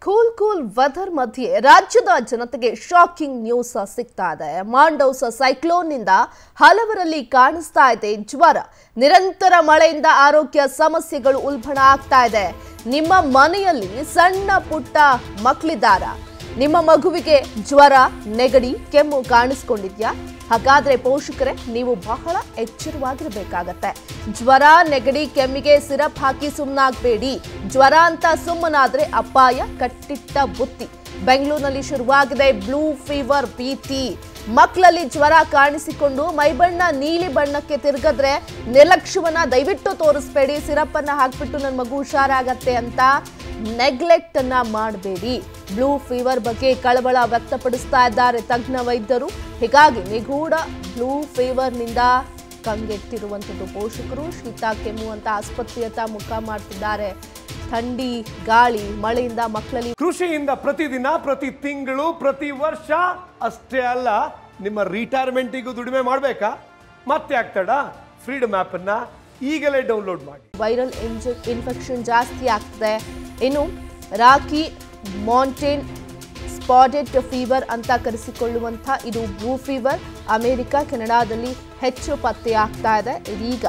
cool cool weather ಮಧ್ಯೆ ರಾಜ್ಯದ ಜನತೆಗೆ ಶಾಕಿಂಗ್ ನ್ಯೂಸ್ ಸಿಗ್ತಾ ಇದೆ ಮಾಂಡೌಸ್ ಸೈಕ್ಲೋನ್ನಿಂದ ಹಲವರಲ್ಲಿ ಕಾಣಿಸ್ತಾ ಇದೆ ಜ್ವರ ನಿರಂತರ ಮಳೆಯಿಂದ ಆರೋಗ್ಯ ಸಮಸ್ಯೆಗಳು ಉಲ್ಬಣ ಆಗ್ತಾ ಇದೆ ನಿಮ್ಮ ಮನೆಯಲ್ಲಿ ಸಣ್ಣ ಪುಟ್ಟ ಮಕ್ಕಳಿದ್ದಾರ ನಿಮ್ಮ ಮಗುವಿಗೆ ಜ್ವರ ನೆಗಡಿ ಕೆಮ್ಮು ಕಾಣಿಸ್ಕೊಂಡಿದ್ಯಾ ಹಾಗಾದ್ರೆ ಪೋಷಕರೇ ನೀವು ಬಹಳ ಎಚ್ಚರವಾಗಿರ್ಬೇಕಾಗತ್ತೆ ಜ್ವರ ನೆಗಡಿ ಕೆಮ್ಮಿಗೆ ಸಿರಪ್ ಹಾಕಿ ಸುಮ್ಮನಾಗಬೇಡಿ ಜ್ವರ ಅಂತ ಸುಮ್ಮನಾದ್ರೆ ಅಪಾಯ ಕಟ್ಟಿಟ್ಟ ಬುತ್ತಿ ಬೆಂಗಳೂರಿನಲ್ಲಿ ಶುರುವಾಗಿದೆ ಬ್ಲೂ ಫೀವರ್ ಭೀತಿ ಮಕ್ಕಳಲ್ಲಿ ಜ್ವರ ಕಾಣಿಸಿಕೊಂಡು ಮೈಬಣ್ಣ ನೀಲಿ ಬಣ್ಣಕ್ಕೆ ತಿರುಗಿದ್ರೆ ನಿರ್ಲಕ್ಷ್ಯವನ್ನ ದಯವಿಟ್ಟು ತೋರಿಸ್ಬೇಡಿ ಸಿರಪ್ ಅನ್ನ ಹಾಕ್ಬಿಟ್ಟು ನನ್ನ ಮಗು ಹುಷಾರಾಗತ್ತೆ ಅಂತ ನೆಗ್ಲೆಕ್ಟ್ ಅನ್ನ ಮಾಡಬೇಡಿ ಬ್ಲೂ ಫೀವರ್ ಬಗ್ಗೆ ಕಳವಳ ವ್ಯಕ್ತಪಡಿಸ್ತಾ ಇದ್ದಾರೆ ತಜ್ಞ ವೈದ್ಯರು ಹೀಗಾಗಿ ನಿಗೂಢ ಬ್ಲೂ ಫೀವರ್ನಿಂದ ಕಂಗೆಟ್ಟಿರುವಂಥದ್ದು ಪೋಷಕರು ಶೀತ ಕೆಮ್ಮು ಅಂತ ಆಸ್ಪತ್ರೆಯತ್ತ ಮುಖ ಮಾಡ್ತಿದ್ದಾರೆ ಥಂಡಿ ಗಾಳಿ ಮಳೆಯಿಂದ ಮಕ್ಕಳಲ್ಲಿ ಕೃಷಿಯಿಂದ ಪ್ರತಿದಿನ ಪ್ರತಿ ತಿಂಗಳು ಪ್ರತಿ ವರ್ಷ ಅಷ್ಟೇ ಅಲ್ಲ ನಿಮ್ಮ ರಿಟೈರ್ಮೆಂಟಿಗೂ ದುಡಿಮೆ ಮಾಡಬೇಕಾ ಮತ್ತೆ ಆಗ್ತಡ ಫ್ರೀಡಮ್ ಆ್ಯಪನ್ನು ಈಗಲೇ ಡೌನ್ಲೋಡ್ ಮಾಡಿ ವೈರಲ್ ಇಂಜ ಇನ್ಫೆಕ್ಷನ್ ಜಾಸ್ತಿ ಆಗ್ತದೆ ಇನ್ನು ರಾಕಿ ಮಾಂಟೇನ್ ಸ್ಪಾಟೆಡ್ ಫೀವರ್ ಅಂತ ಕರೆಸಿಕೊಳ್ಳುವಂಥ ಇದು ಬ್ಲೂ ಫೀವರ್ ಅಮೆರಿಕ ಕೆನಡಾದಲ್ಲಿ ಹೆಚ್ಚು ಪತ್ತೆ ಆಗ್ತಾ ಇದೆ ಇದೀಗ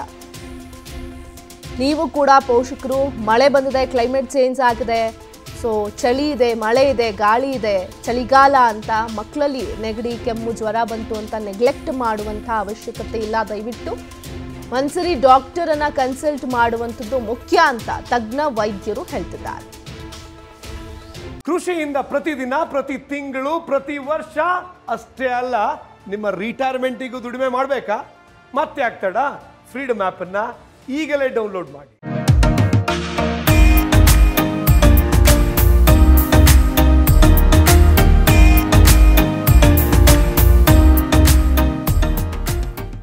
ನೀವು ಕೂಡ ಪೋಷಕರು ಮಳೆ ಬಂದಿದೆ ಕ್ಲೈಮೇಟ್ ಚೇಂಜ್ ಆಗಿದೆ ಸೊ ಚಳಿ ಇದೆ ಮಳೆ ಇದೆ ಗಾಳಿ ಇದೆ ಚಳಿಗಾಲ ಅಂತ ಮಕ್ಕಳಲ್ಲಿ ನೆಗಡಿ ಕೆಮ್ಮು ಜ್ವರ ಬಂತು ಅಂತ ನೆಗ್ಲೆಕ್ಟ್ ಮಾಡುವಂಥ ಅವಶ್ಯಕತೆ ಇಲ್ಲ ದಯವಿಟ್ಟು ಒಂದ್ಸರಿ ಡಾಕ್ಟರನ್ನ ಕನ್ಸಲ್ಟ್ ಮಾಡುವಂಥದ್ದು ಮುಖ್ಯ ಅಂತ ತಜ್ಞ ವೈದ್ಯರು ಹೇಳ್ತಿದ್ದಾರೆ ಕೃಷಿಯಿಂದ ಪ್ರತಿದಿನ ಪ್ರತಿ ತಿಂಗಳು ಪ್ರತಿ ವರ್ಷ ಅಷ್ಟೇ ಅಲ್ಲ ನಿಮ್ಮ ರಿಟೈರ್ಮೆಂಟಿಗೂ ದುಡಿಮೆ ಮಾಡಬೇಕಾ ಮತ್ತೆ ಆಗ್ತಡ ಫ್ರೀಡಮ್ ಆ್ಯಪನ್ನು ಈಗಲೇ ಡೌನ್ಲೋಡ್ ಮಾಡಿ